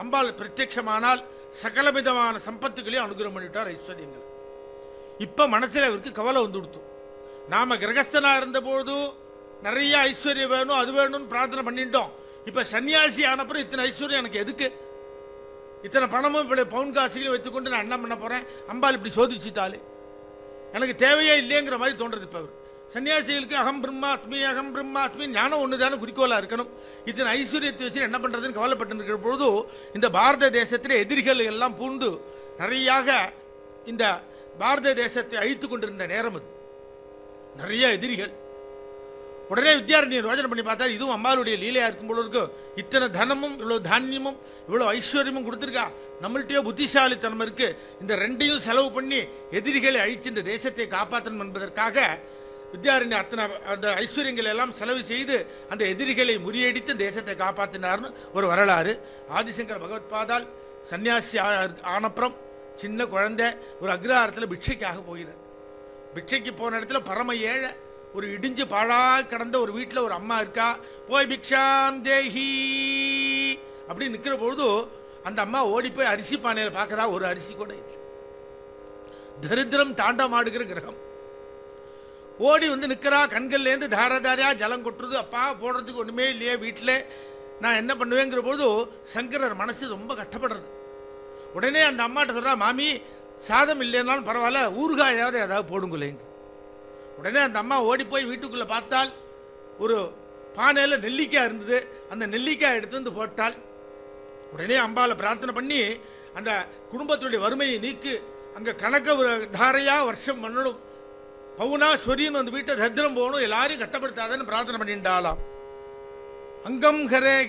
அம்பாள் பிரத்யட்சமானால் சகலவிதமான சம்பத்துகளையும் அனுகிரகம் பண்ணிட்டார் ஐஸ்வர்யங்கள் இப்ப மனசுல அவருக்கு கவலை வந்து கொடுத்து நாம கிரகஸ்தனா இருந்தபோது நிறைய ஐஸ்வர்யம் வேணும் அது வேணும்னு பிரார்த்தனை பண்ணிட்டோம் இப்ப சன்னியாசி ஆனப்புறம் இத்தனை ஐஸ்வர்யம் எனக்கு எதுக்கு இத்தனை பணமும் இவ்வளவு பவுன் காசுகளையும் வைத்துக்கொண்டு நான் என்ன பண்ண போறேன் அம்பாள் இப்படி சோதிச்சுட்டாலே எனக்கு தேவையே இல்லைங்கிற மாதிரி தோன்றது இப்ப அவர் சன்னியாசிகளுக்கு அகம் பிரம்மாஸ்மி அகம் பிரம்மாஸ்மி ஞானம் ஒன்று தானே குறிக்கோளா இருக்கணும் இத்தனை ஐஸ்வர்யத்தை வச்சு என்ன பண்றதுன்னு கவலைப்பட்டு இருக்கிற பொழுது இந்த பாரத தேசத்தில் எதிரிகள் எல்லாம் பூண்டு நிறையாக இந்த பாரத தேசத்தை அழித்து கொண்டிருந்த நேரம் அது நிறைய எதிரிகள் உடனே வித்யாரண்யர் யோஜனை பண்ணி பார்த்தா இதுவும் அம்மாளுடைய லீலையா இருக்கும் போல இருக்கு இத்தனை தனமும் இவ்வளவு தானியமும் இவ்வளவு ஐஸ்வர்யமும் கொடுத்துருக்கா நம்மள்ட்டயோ புத்திசாலித்தனம் இருக்கு இந்த ரெண்டையும் செலவு பண்ணி எதிரிகளை அழித்து இந்த தேசத்தை காப்பாற்றணும் என்பதற்காக வித்யாரண்யர் அத்தனை அந்த ஐஸ்வர்யங்களை எல்லாம் செலவு செய்து அந்த எதிரிகளை முறியடித்து தேசத்தை காப்பாற்றினார்னு ஒரு வரலாறு ஆதிசங்கர பகவத்பாதால் சன்னியாசி ஆ- ஆனப்புறம் சின்ன குழந்தை ஒரு அக்ரஹாரத்தில் பிட்சைக்காக போகிறார் பிட்சைக்கு போன இடத்துல பரம ஏழை ஒரு இடிஞ்சு பாழா கிடந்த ஒரு வீட்டில் ஒரு அம்மா இருக்கா போய் பிக்ஷாம் தேஹி அப்படி நிற்கிற பொழுது அந்த அம்மா ஓடி போய் அரிசி பானையில் பார்க்கறா ஒரு அரிசி கூட இல்லை தரித்திரம் தாண்டமாடுகிற கிரகம் ஓடி வந்து நிற்கிறா கண்கள்லேருந்து தார தாரையா ஜலம் கொட்டுறது அப்பா போடுறதுக்கு ஒன்றுமே இல்லையே வீட்டில் நான் என்ன பண்ணுவேங்கிற போது சங்கரர் மனசு ரொம்ப கஷ்டப்படுறது உடனே அந்த அம்மாட்ட சொல்றா மாமி சாதம் இல்லைன்னாலும் பரவாயில்ல ஊறுகாயாவது ஏதாவது போடுங்களேங்க உடனே அந்த அம்மா ஓடி போய் வீட்டுக்குள்ளே பார்த்தால் ஒரு பானையில் நெல்லிக்காய் இருந்தது அந்த நெல்லிக்காய் எடுத்து வந்து போட்டால் உடனே அம்பாளை பிரார்த்தனை பண்ணி அந்த குடும்பத்துடைய வறுமையை நீக்கு அங்கே கணக்க ஒரு தாரையா வருஷம் பண்ணணும் பவுனா சொரின்னு அந்த வீட்டை தத்திரம் போகணும் எல்லாரையும் கட்டப்படுத்தாதன்னு பிரார்த்தனை பண்ணிட்டாலாம் அங்கம் ஹரே